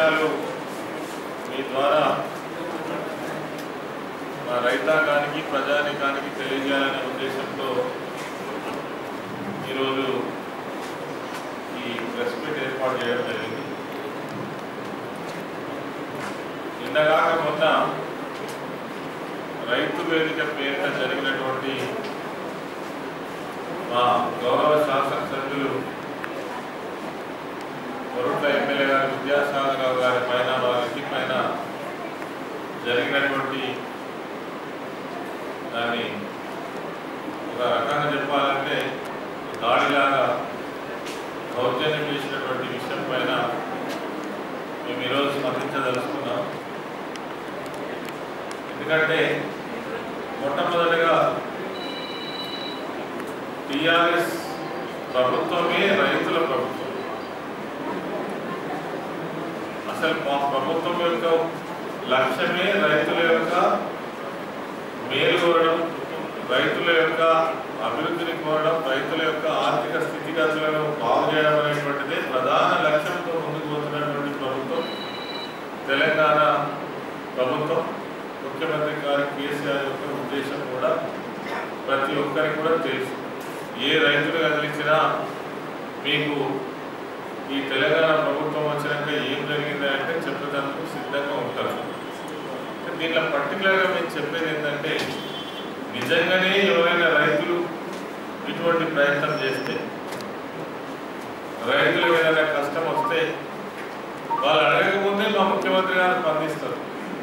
విషయాలు మీ ద్వారా మా రైతాంగానికి ప్రజానికానికి తెలియజేయాలనే ఉద్దేశంతో ఈరోజు ఈ ప్రెస్ మీట్ ఏర్పాటు చేయడం జరిగింది నిన్నగాక మొన్న రైతు వేదిక పేరిట జరిగినటువంటి మా గౌరవ శాసనసభ్యులు వరుట్ల ఎమ్మెల్యే గారి విద్యాసాగర్ రావు గారి పైన వారి ఇంటి పైన జరిగినటువంటి దాన్ని ఒక రకంగా చెప్పాలంటే దాడిలాగా దౌర్జన్యం చేసినటువంటి విషయం పైన మేము ఈరోజు స్పందించదలుచుకున్నాం ఎందుకంటే మొట్టమొదటిగా టిఆర్ఎస్ ప్రభుత్వమే రైతుల ప్రభుత్వం అసలు మా ప్రభుత్వం యొక్క లక్ష్యమే రైతుల యొక్క మేలు కోరడం రైతుల యొక్క అభివృద్ధిని కోరడం రైతుల యొక్క ఆర్థిక స్థితిగతులను బాగు చేయడం అనేటువంటిదే ప్రధాన లక్ష్యంతో ముందుకు పోతున్నటువంటి ప్రభుత్వం తెలంగాణ ప్రభుత్వం ముఖ్యమంత్రి గారి కేసీఆర్ యొక్క ఉద్దేశం కూడా ప్రతి ఒక్కరికి కూడా తెలుసు ఏ రైతులు కదిలించినా మీకు ఈ తెలంగాణ ప్రభుత్వం వచ్చినాక ఏం జరిగింది అంటే చెప్పేందుకు సిద్ధంగా ఉంటారు దీంట్లో పర్టికులర్గా మేము చెప్పేది ఏంటంటే నిజంగానే ఎవరైనా రైతులు ఇటువంటి ప్రయత్నం చేస్తే రైతులకు ఏదైనా కష్టం వస్తే వాళ్ళు అడగకముందే మా ముఖ్యమంత్రి గారు స్పందిస్తారు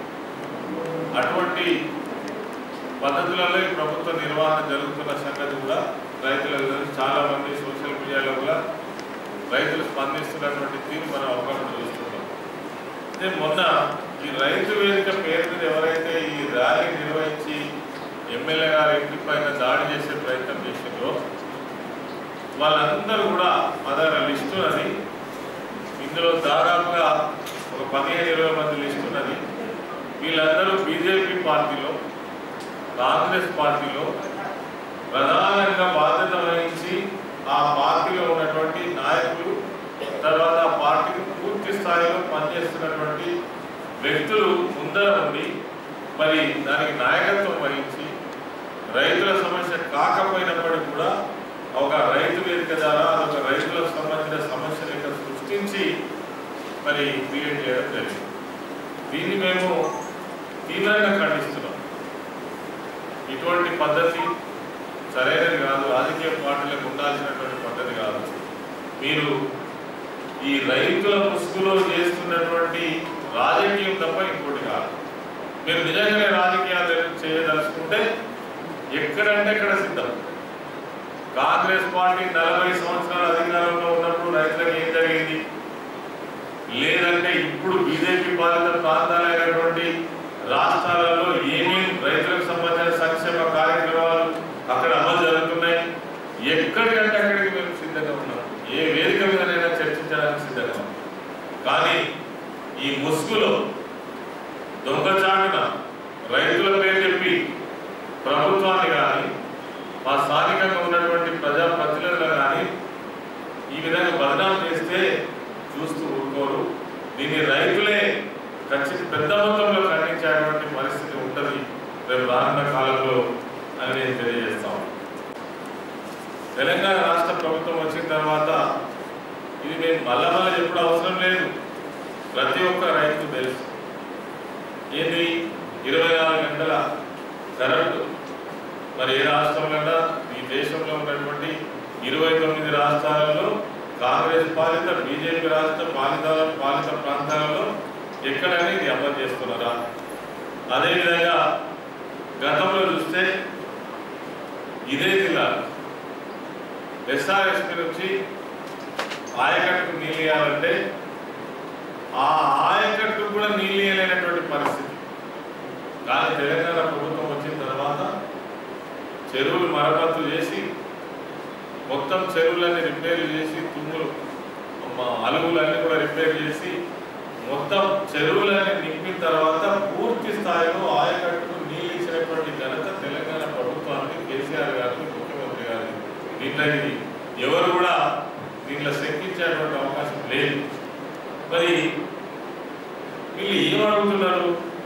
అటువంటి పద్ధతులలో ఈ ప్రభుత్వ నిర్వహణ జరుగుతున్న సంగతి కూడా రైతులకు తెలుసు. చాలా మంది సోషల్ మీడియాలో కూడా రైతులు స్పందిస్తున్నటువంటి తీరు మనం అవగాహన చూస్తున్నాం అయితే మొన్న ఈ రైతు వేదిక పేరు మీద ఎవరైతే ఈ ర్యాలీ నిర్వహించి ఎమ్మెల్యే గారి ఇంటి పైన దాడి చేసే ప్రయత్నం చేసిందో వాళ్ళందరూ కూడా మా దగ్గర లిస్టు ఉన్నది ఇందులో దాదాపుగా ఒక పదిహేను ఇరవై మంది లిస్టు ఉన్నది వీళ్ళందరూ బీజేపీ పార్టీలో కాంగ్రెస్ పార్టీలో ప్రధానంగా బాధ్యత వహించి ఆ పార్టీలో ఉన్నటువంటి నాయకులు తర్వాత ఆ పార్టీకి పూర్తి స్థాయిలో పనిచేస్తున్నటువంటి వ్యక్తులు ముందర ఉండి మరి దానికి నాయకత్వం వహించి రైతుల సమస్య కాకపోయినప్పటికీ కూడా ఒక రైతు వేదిక ద్వారా అదొక రైతులకు సంబంధించిన సమస్యను ఇక్కడ సృష్టించి మరి క్రియేట్ చేయడం జరిగింది దీన్ని మేము తీవ్రంగా ఖండిస్తున్నాం ఇటువంటి పద్ధతి సరైనది కాదు రాజకీయ పార్టీలకు ఉండాల్సినటువంటి పద్ధతి కాదు మీరు ఈ రైతుల ముసుగులో చేస్తున్నటువంటి రాజకీయం తప్ప ఇంకోటి కాదు మీరు నిజంగానే రాజకీయాలు చేయదలుచుకుంటే ఎక్కడంటే ఎక్కడ సిద్ధం కాంగ్రెస్ పార్టీ నలభై సంవత్సరాల అధికారంలో ఉన్నప్పుడు రైతులకు ఏం జరిగింది లేదంటే ఇప్పుడు బీజేపీ పాలిత ప్రాంతాలైనటువంటి రాష్ట్రాలలో ఏమేమి రైతులకు సంబంధించిన సంక్షేమ కార్యక్రమాలు అక్కడ అమలు జరుగుతున్నాయి ఎక్కడికంటే అక్కడికి మేము సిద్ధంగా ఉన్నాం ఏ వేదిక మీదనైనా చర్చించడానికి సిద్ధంగా ఉన్నాం కానీ ఈ ముసుగులో దొంగచాటున రైతుల పేరు చెప్పి ప్రభుత్వాన్ని కానీ మా స్థానికంగా ఉన్నటువంటి ప్రజాప్రతినిధులు కానీ ఈ విధంగా బదనాం చేస్తే చూస్తూ ఊరుకోరు దీన్ని రైతులే ఖచ్చిత పెద్ద మొత్తంలో ఖండించేటువంటి పరిస్థితి ఉంటుంది రేపు రానున్న కాలంలో అని నేను తెలియజేస్తాం తెలంగాణ రాష్ట్ర ప్రభుత్వం వచ్చిన తర్వాత ఇది మేము మళ్ళా మళ్ళీ ఎప్పుడు అవసరం లేదు ప్రతి ఒక్క రైతు తెలుసు ఏది ఇరవై నాలుగు గంటల కరెంటు మరి ఏ రాష్ట్రంలో ఈ దేశంలో ఉన్నటువంటి ఇరవై తొమ్మిది రాష్ట్రాలలో కాంగ్రెస్ పాలిత బీజేపీ రాష్ట్ర పాలిత పాలిత ప్రాంతాలలో ఎక్కడైనా ఇది అమలు చేస్తున్నారా అదేవిధంగా గతంలో చూస్తే ఇదే జిల్లా ఎస్ఆర్ఎస్పీ నుంచి ఆయకట్టుకు నీళ్ళు ఇవ్వాలంటే ఆ ఆయకట్టుకు కూడా నీళ్ళు ఇవ్వలేనటువంటి పరిస్థితి కానీ తెలంగాణ ప్రభుత్వం వచ్చిన తర్వాత చెరువులు మరమ్మతు చేసి మొత్తం చెరువులన్నీ రిపేర్ చేసి తుమ్ములు మా అలుగులన్నీ కూడా రిపేర్ చేసి మొత్తం చెరువులన్నీ నింపిన తర్వాత పూర్తి స్థాయిలో ఆయకట్టుకు నీళ్ళు ఇచ్చినటువంటి ఘనత తెలంగాణ ప్రభుత్వానికి కేసీఆర్ గారికి ముఖ్యమంత్రి గారికి దీంట్లో ఇది ఎవరు కూడా దీంట్లో శంకించేటువంటి అవకాశం లేదు మరి వీళ్ళు ఏం అడుగుతున్నారు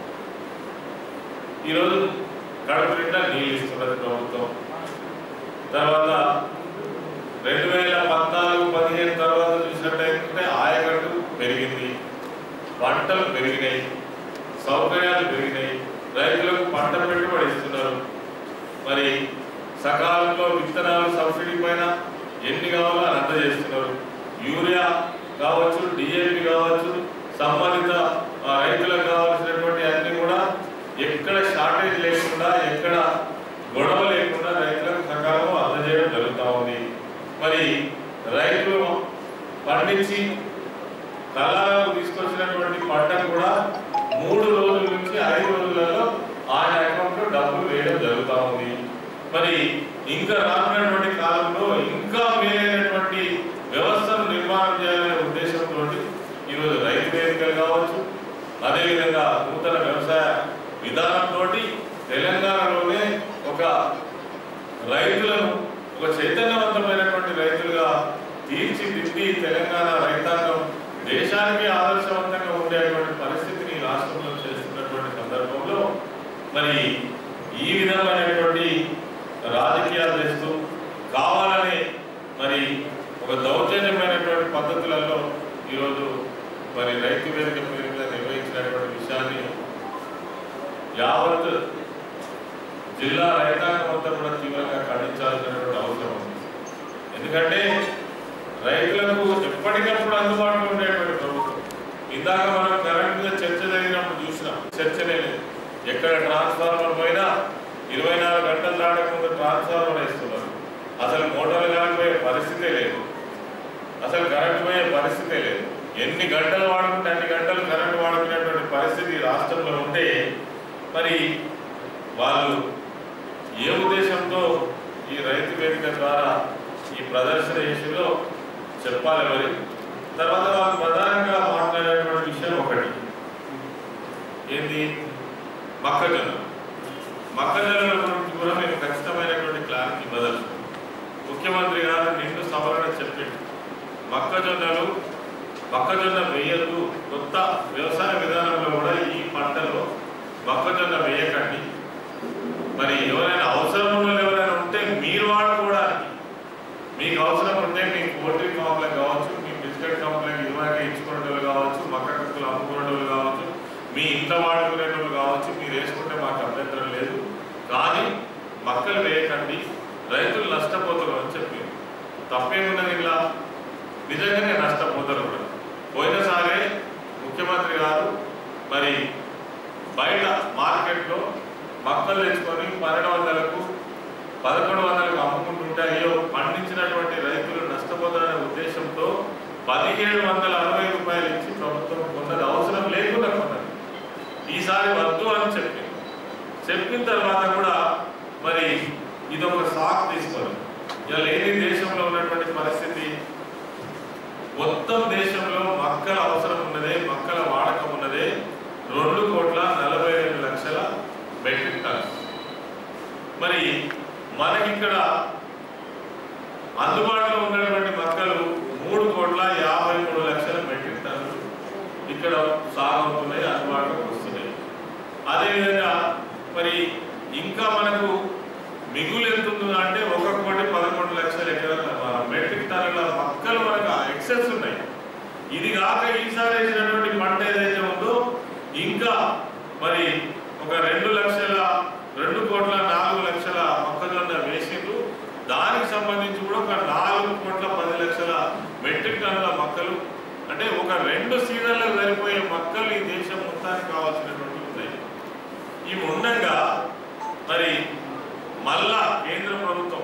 ఈరోజు కడుపు నిండా నీళ్ళు ఇస్తున్నది ప్రభుత్వం తర్వాత రెండు వేల పద్నాలుగు పదిహేను తర్వాత చూసినట్టయితే ఆయకట్టు పెరిగింది పంటలు పెరిగినాయి సౌకర్యాలు పెరిగినాయి రైతులకు పంట పెట్టుబడి ఇస్తున్నారు మరి సకాలంలో విత్తనాలు సబ్సిడీ పైన ఎన్ని కావాలో అని అందజేస్తున్నారు యూరియా కావచ్చు డిఏపి కావచ్చు సంబంధిత ఆ, రైతులకు కావాల్సినటువంటి అన్ని కూడా ఎక్కడ షార్టేజ్ లేకుండా ఎక్కడ గొడవ లేకుండా రైతులకు సకాలంలో అందజేయడం జరుగుతూ ఉంది మరి రైతులు పండించి కళాలకు తీసుకొచ్చినటువంటి పంటను కూడా మూడు రోజుల నుంచి ఐదు రోజులలో ఆయన అకౌంట్ లో డబ్బులు వేయడం జరుగుతూ ఉంది మరి ఇంకా రానున్నటువంటి కాలంలో ఇంకా మేలైనటువంటి వ్యవస్థను నిర్మాణం చేయాలనే ఉద్దేశంతో ఈరోజు రైతు వేదికలు కావచ్చు అదేవిధంగా నూతన వ్యవసాయ విధానంతో తెలంగాణలోనే ఒక రైతులను ఒక చైతన్యవంతమైనటువంటి రైతులుగా తీర్చిదిద్ది తెలంగాణ రైతాంగం దేశానికి ఆదర్శవంతంగా ఉండేటువంటి పరిస్థితిని ఈ రాష్ట్రంలో చేస్తున్నటువంటి సందర్భంలో మరి ఈ విధమైనటువంటి రాజకీయాలు చేస్తూ కావాలని మరి ఒక దౌర్జన్యమైనటువంటి పద్ధతులలో ఈరోజు మరి రైతు వేదిక పేరు మీద నిర్వహించినటువంటి విషయాన్ని యావత్ జిల్లా రైతాంగం అంతా కూడా తీవ్రంగా ఖండించాల్సినటువంటి అవసరం ఉంది ఎందుకంటే రైతులకు ఎప్పటికప్పుడు అందుబాటులో ఉండేటువంటి ప్రభుత్వం ఇందాక మనం కరెంట్ మీద చర్చ జరిగినప్పుడు చూసినాం చర్చనే లేదు ఎక్కడ ట్రాన్స్ఫార్మర్ పోయినా ఇరవై నాలుగు గంటలు దాటకుండా ట్రాన్స్ఫార్మర్ వేస్తున్నారు అసలు మోటార్లు కాకపోయే పరిస్థితే లేదు అసలు కరెంట్ పోయే పరిస్థితే లేదు ఎన్ని గంటలు వాడుకుంటే అన్ని గంటలు కరెంట్ వాడుకునేటువంటి పరిస్థితి ఈ రాష్ట్రంలో ఉంటే మరి వాళ్ళు ఏ ఉద్దేశంతో ఈ రైతు వేదిక ద్వారా ఈ ప్రదర్శన చేసిందో చెప్పాలి మరి తర్వాత వాళ్ళు ప్రధానంగా మాట్లాడేటువంటి విషయం ఒకటి ఏంది మొక్కజొన్న మొక్కజొన్నల గురించి కూడా మేము ఖచ్చితమైనటువంటి క్లారిటీ ఇవ్వదలుచుకున్నాం ముఖ్యమంత్రి గారు నిండు సవరణ చెప్పింది మొక్కజొన్నలు మొక్కజొన్న వేయద్దు కొత్త వ్యవసాయ విధానంలో కూడా ఈ పంటలో మొక్కజొన్న వేయకండి మరి ఎవరైనా అవసరం ఉన్న వాళ్ళు ఎవరైనా ఉంటే మీరు వాడుకోవడానికి మీకు అవసరం ఉంటే మీ పోల్ట్రీ ఫామ్లకు కావచ్చు మీ బిస్కెట్ కంపెనీలకు ఇదివరకే ఇచ్చుకునే వాళ్ళు కావచ్చు మక్క కక్కులు అమ్ముకునే వాళ్ళు కావచ్చు మీ ఇంట్లో వాడుకునే వాళ్ళు కావచ్చు మీరు వేసుకుంటే మాకు అభ్యంతరం లేదు కానీ మక్కలు వేయకండి రైతులు నష్టపోతారు అని చెప్పింది తప్పేమున్నది ఇలా నిజంగానే నష్టపోతారు కూడా పోయినసారే ముఖ్యమంత్రి గారు మరి బయట మార్కెట్లో మక్కలు తెచ్చుకొని పన్నెండు వందలకు పదకొండు వందలకు అమ్ముకుంటుంటే అయ్యో పండించినటువంటి రైతులు నష్టపోతారనే ఉద్దేశంతో పదిహేడు వందల అరవై రూపాయలు ఇచ్చి ప్రభుత్వం కొన్నది అవసరం లేకుండా కొన్నది ఈసారి వద్దు అని చెప్పింది చెప్పిన తర్వాత కూడా మరి ఇదొక సాక్ తీసుకొని ఇలా లేని దేశంలో ఉన్నటువంటి పరిస్థితి మొత్తం దేశంలో మక్కల అవసరం ఉన్నదే మక్కల వాడకం ఉన్నదే రెండు కోట్ల నలభై రెండు లక్షల మెట్రిక్ టన్స్ మరి మనకి ఇక్కడ అందుబాటులో ఉన్నటువంటి మక్కలు మూడు కోట్ల యాభై మూడు లక్షల మెట్రిక్ టన్నులు ఇక్కడ సాగవుతున్నాయి అందుబాటులోకి వస్తున్నాయి అదేవిధంగా మరి ఇంకా మనకు మిగులు ఎంత ఉందో అంటే ఒక కోటి పదకొండు లక్షల ఎకరాల మెట్రిక్ టన్నుల మక్కలు మనకు ఎక్సెస్ ఉన్నాయి ఇది కాక ఈసారి వేసినటువంటి పంట ఏదైతే ఉందో ఇంకా మరి ఒక రెండు లక్షల రెండు కోట్ల నాలుగు లక్షల మొక్కజొన్న వేసిండ్రు దానికి సంబంధించి కూడా ఒక నాలుగు కోట్ల పది లక్షల మెట్రిక్ టన్నుల మొక్కలు అంటే ఒక రెండు సీజన్లకు సరిపోయే మొక్కలు ఈ దేశం మొత్తానికి కావాల్సినటువంటి ఉన్నాయి ఇవి ఉండగా మరి మళ్ళా కేంద్ర ప్రభుత్వం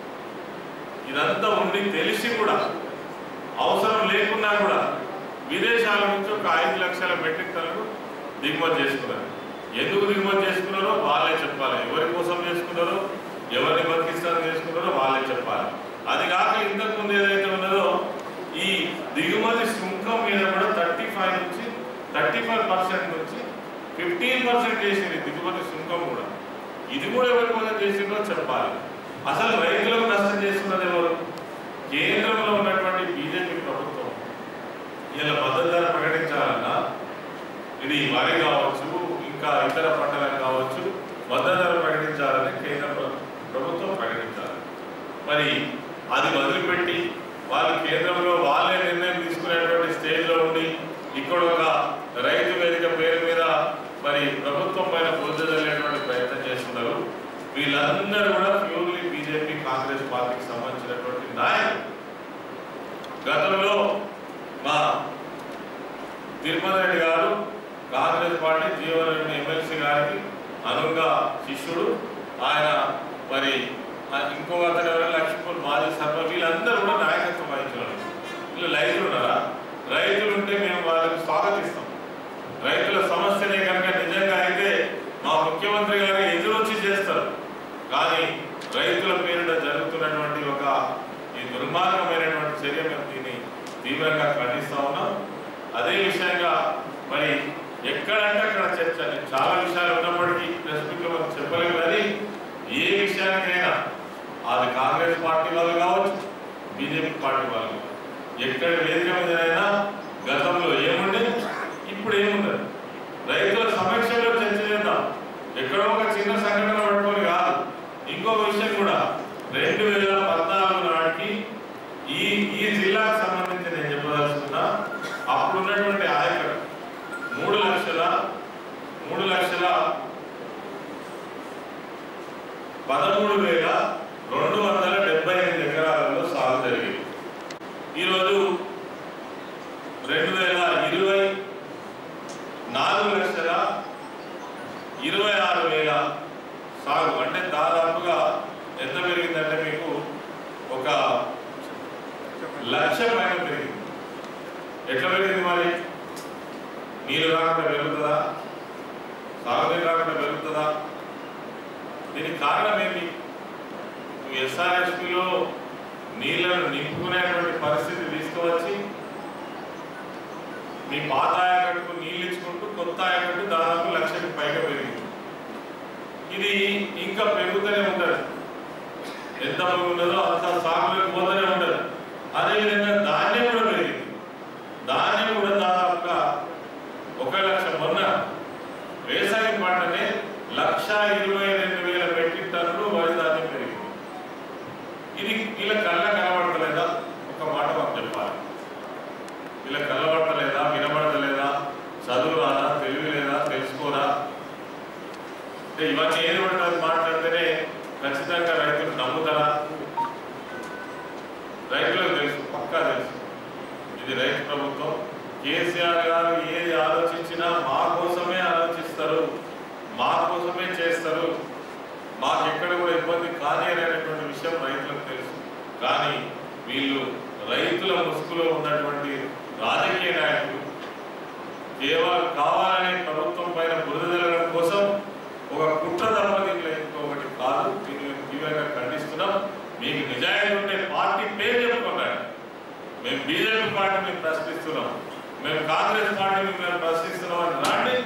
ఇదంతా ఉండి తెలిసి కూడా అవసరం లేకున్నా కూడా విదేశాల నుంచి ఒక ఐదు లక్షల మెట్రిక్ టన్నులు దిగుమతి చేసుకున్నారు ఎందుకు దిగుమతి చేసుకున్నారో వాళ్ళే చెప్పాలి ఎవరి కోసం చేసుకున్నారో ఎవరిని బతికిస్తారని చేసుకున్నారో వాళ్ళే చెప్పాలి అది కాక ఇంతకు ముందు ఏదైతే ఉన్నదో ఈ దిగుమతి సుంకం మీద కూడా థర్టీ ఫైవ్ నుంచి థర్టీ ఫైవ్ పర్సెంట్ నుంచి ఫిఫ్టీన్ పర్సెంట్ చేసింది దిగుమతి సుంకం కూడా ఇది కూడా ఎవరి కోసం చేసిందో చెప్పాలి అసలు రైతులకు నష్టం చేస్తున్నది ఎవరు కేంద్రంలో ఉన్నటువంటి బీజేపీ ప్రభుత్వం ఇలా మద్దతు ధర ప్రకటించాలన్నా ఇది వరి కావచ్చు ఇంకా ఇతర పంటలకు కావచ్చు మద్దతు ధర ప్రకటించాలని కేంద్ర ప్ర- ప్రభుత్వం ప్రకటించాలి మరి అది వదిలిపెట్టి వాళ్ళు కేంద్రంలో వాళ్ళే నిర్ణయం తీసుకునేటువంటి స్టేజ్లో ఉండి ఇక్కడ ఒక రైతు వేదిక పేరు మీద మరి ప్రభుత్వం పైన బుద్ధదలేటువంటి ప్రయత్నం చేస్తున్నారు వీళ్ళందరూ కూడా ప్యూర్లీ బీజేపీ కాంగ్రెస్ పార్టీకి సంబంధించినటువంటి నాయకులు గతంలో మా తిరుపతి రెడ్డి గారు కాంగ్రెస్ పార్టీ జీవన్ రెడ్డి ఎమ్మెల్సీ గారికి అనుగా శిష్యుడు ఆయన మరి ఆ ఇంకో అతను ఎవరైనా లక్ష్మణ్ మాజీ సర్పంచ్ వీళ్ళందరూ కూడా నాయకత్వం వహించారు వీళ్ళు రైతులు ఉన్నారా రైతులు ఉంటే మేము వాళ్ళకి స్వాగతిస్తాం రైతుల సమస్యనే కనుక నిజంగా అయితే మా ముఖ్యమంత్రి గారు ఎదురొచ్చి చేస్తారు కానీ రైతుల పేరిట జరుగుతున్నటువంటి ఒక ఈ దుర్మార్గమైనటువంటి చర్య మేము దీన్ని తీవ్రంగా ఖండిస్తా ఉన్నాం అదే విషయంగా మరి ఎక్కడంటే అక్కడ చర్చ నేను చాలా విషయాలు ఉన్నప్పటికీ ప్రెస్ మీట్లో మనం చెప్పలేము కానీ ఏ విషయానికైనా అది కాంగ్రెస్ పార్టీ వాళ్ళు కావచ్చు బీజేపీ పార్టీ వాళ్ళు కావచ్చు ఎక్కడ వేదిక మీదైనా గతంలో ఏముండే ఇప్పుడు ఏముండదు రైతుల సమక్షంలో చర్చ చేద్దాం ఎక్కడో ఒక చిన్న సంఘటన పట్టుకొని కాదు ఇంకొక విషయం కూడా రెండు వేల పద్నాలుగు నాటికి ఈ ఈ జిల్లాకు సంబంధించి నేను చెప్పదలుచుకున్నా అప్పుడు ఉన్నటువంటి ఆయకడు మూడు లక్షల మూడు లక్షల పదమూడు వేల రెండు వందల డెబ్బై ఎనిమిది ఎకరాలలో సాగు జరిగింది ఈరోజు రెండు వేల ఇరవై నాలుగు లక్షల ఇరవై ఆరు వేల సాగు అంటే దాదాపుగా ఎంత పెరిగిందంటే మీకు ఒక లక్ష పైన పెరిగింది ఎట్లా పెరిగింది మరి నీళ్ళు రాకుండా పెరుగుతుందా సాగునీరు రాకుండా పెరుగుతుందా దీనికి కారణం ఏంటి నువ్వు ఎస్ఆర్ఎస్పిలో నీళ్లను నింపుకునేటువంటి పరిస్థితి తీసుకువచ్చి మీ పాత ఆయకట్టుకు నీళ్ళు ఇచ్చుకుంటూ కొత్త ఆయకట్టు దాదాపు లక్షకి పైగా పెరిగింది ఇది ఇంకా పెరుగుతూనే ఉంటుంది ఎంత భూమి ఉన్నదో అంత సాగులోకి పోతూనే ఉంటుంది అదేవిధంగా ధాన్యం కూడా పెరిగింది ధాన్యం కూడా దాదాపుగా ఒక లక్ష మొన్న వేసవి పంటనే లక్ష ఇరవై రెండు వేల మెట్రిక్ టన్నులు వరి ధాన్యం పెరిగింది ఇది వీళ్ళ కళ్ళ కనబడతలేదా ఒక మాట మాకు చెప్పాలి వీళ్ళ కళ్ళబడతలేదా వినబడతలేదా చదువు రాదా తెలివి లేదా తెలుసుకోరా అంటే ఇవన్నీ ఏది పడితే అది మాట్లాడితేనే ఖచ్చితంగా రైతులు నమ్ముతారా రైతులకు తెలుసు పక్కా తెలుసు ఇది రైతు ప్రభుత్వం కేసీఆర్ గారు ఏది ఆలోచించినా మా కోసమే ఆలోచిస్తారు మా కోసమే చేస్తారు మాకు ఎక్కడ కూడా ఇబ్బంది కానీ అనేటువంటి విషయం రైతులకు తెలుసు కానీ వీళ్ళు రైతుల ముసుగులో ఉన్నటువంటి రాజకీయ నాయకులు కేవలం కావాలనే ప్రభుత్వం పైన బురద జరగడం కోసం ఒక కుట్ర తప్ప దీనిలో ఇంకొకటి కాదు దీన్ని మేము తీవ్రంగా ఖండిస్తున్నాం మీకు నిజాయితీ ఉంటే పార్టీ పేరు చెప్పుకున్నాడు మేము బీజేపీ పార్టీని ప్రశ్నిస్తున్నాం మేము కాంగ్రెస్ పార్టీని మేము ప్రశ్నిస్తున్నాం అని రాండి